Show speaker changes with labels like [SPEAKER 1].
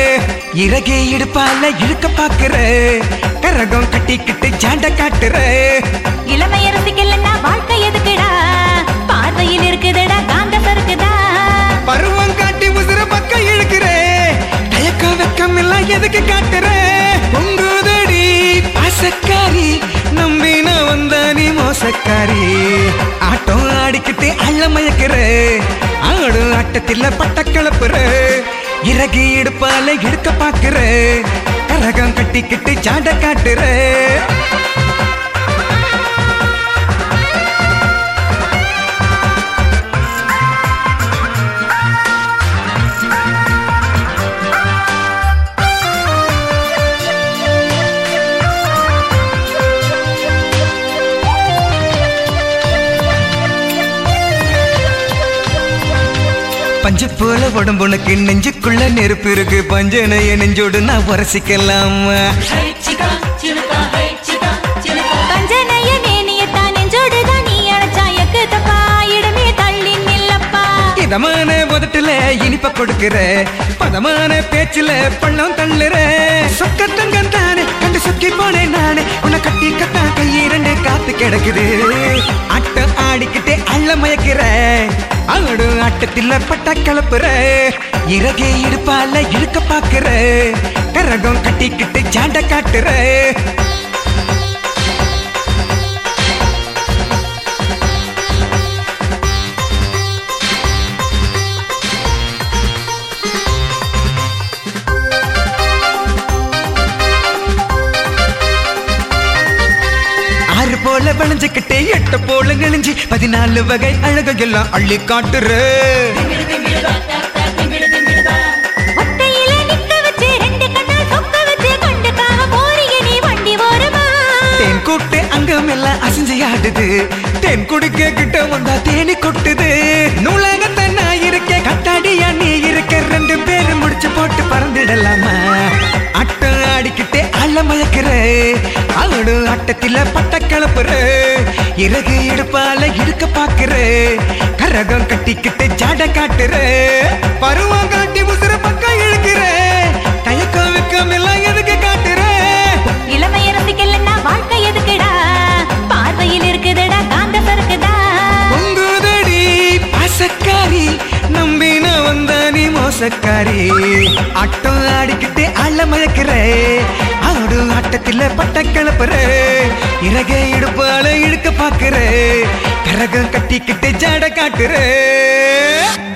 [SPEAKER 1] இறகே இடுப்பால இழுக்க பாக்குற கரகம் கட்டிக்கிட்டு ஜாண்ட காட்டுற
[SPEAKER 2] இளமையரசிக்கலன்னா வாழ்க்கை எதுக்குடா பார்வையில் இருக்குதுடா காந்த சறுக்குதா
[SPEAKER 1] பருவம் காட்டி உசுர பக்கம் இழுக்கிற தயக்கம் வெக்கம் எல்லாம் எதுக்கு காட்டுற உங்குதடி பாசக்காரி நம்பின வந்த நீ மோசக்காரி ஆட்டம் ஆடிக்கிட்டு அள்ள மயக்கிற ஆடும் ஆட்டத்தில் பட்ட கிளப்புற இறகி இடுப்பால எடுக்க பாக்குற கரகம் கட்டிக்கிட்டு ஜாண்ட காட்டுற பஞ்சு போல உடம்புனக்கு நெஞ்சுக்குள்ள நெருப்பு இருக்கு பஞ்சனைய நெஞ்சோடு நான் உரசிக்கலாமா
[SPEAKER 2] பஞ்சனைய நேனியத்தான் நெஞ்சோடுதான் நீ அழைச்சா எக்குதப்பா இடமே தள்ளி நில்லப்பா
[SPEAKER 1] இதமான முதட்டுல இனிப்ப கொடுக்கிற பதமான பேச்சுல பள்ளம் தள்ளுற சொக்க தங்கம் தானே கண்டு சொக்கி போனேன் நானே உன்னை கட்டி கட்டா கையிரண்டு காத்து கிடக்குது ஆட்டம் ஆடிக்கிட்டே அள்ள மயக்கிற ஆடு ஆட்டத்தில் பட்ட கலப்புற இறகே இடுப்பால இழுக்க பாக்குற கரகம் கட்டிக்கிட்டு ஜாண்ட காட்டுற ஆறு போல வளைஞ்சுக்கிட்டே எட்டு போல நெளிஞ்சு பதினாலு வகை அழகையெல்லாம் அள்ளி காட்டுற
[SPEAKER 2] ஒத்தையில நிக்க வச்சு ரெண்டு கண்ணால் சொக்க வச்சு கண்டுக்காம போறிய நீ வண்டி ஓரமா
[SPEAKER 1] தேன் கூட்டு அங்கம் எல்லாம் அசைஞ்சு ஆடுது தேன் குடிக்க கிட்ட வந்தா தேனி கொட்டுது நூலகத்தை நான் இருக்க கட்டாடியா நீ இருக்க ரெண்டு பேரும் முடிச்சு போட்டு பறந்துடலாமா அட்டம் ஆடிக்கிட்டே அள்ள மயக்கிற அவடு ஆட்டத்தில பட்ட கிளப்புற இறகு இடுப்பால இழுக்க பாக்குற கரகம் கட்டிக்கிட்டு ஜாட காட்டுற பருவம் காட்டி உசுர பக்கம் இழுக்கிற தயக்கம் வெக்கம் எல்லாம் எதுக்கு காட்டுற
[SPEAKER 2] இளமையரசிக்கலன்னா வாழ்க்கை எதுக்குடா பார்வையில் இருக்குதுடா காந்த சறுக்குதா
[SPEAKER 1] பொங்குதடி பாசக்காரி நம்பின வந்த நீ மோசக்காரி ஆட்டம் ஆடிக்கிட்டு அள்ள மயக்கிற ஆடு ஆட்டத்தில் பட்ட கிளப்புற இறக இடுப்பால இழுக்க பாக்குற கரகம் கட்டிக்கிட்டு ஜாட காட்டுற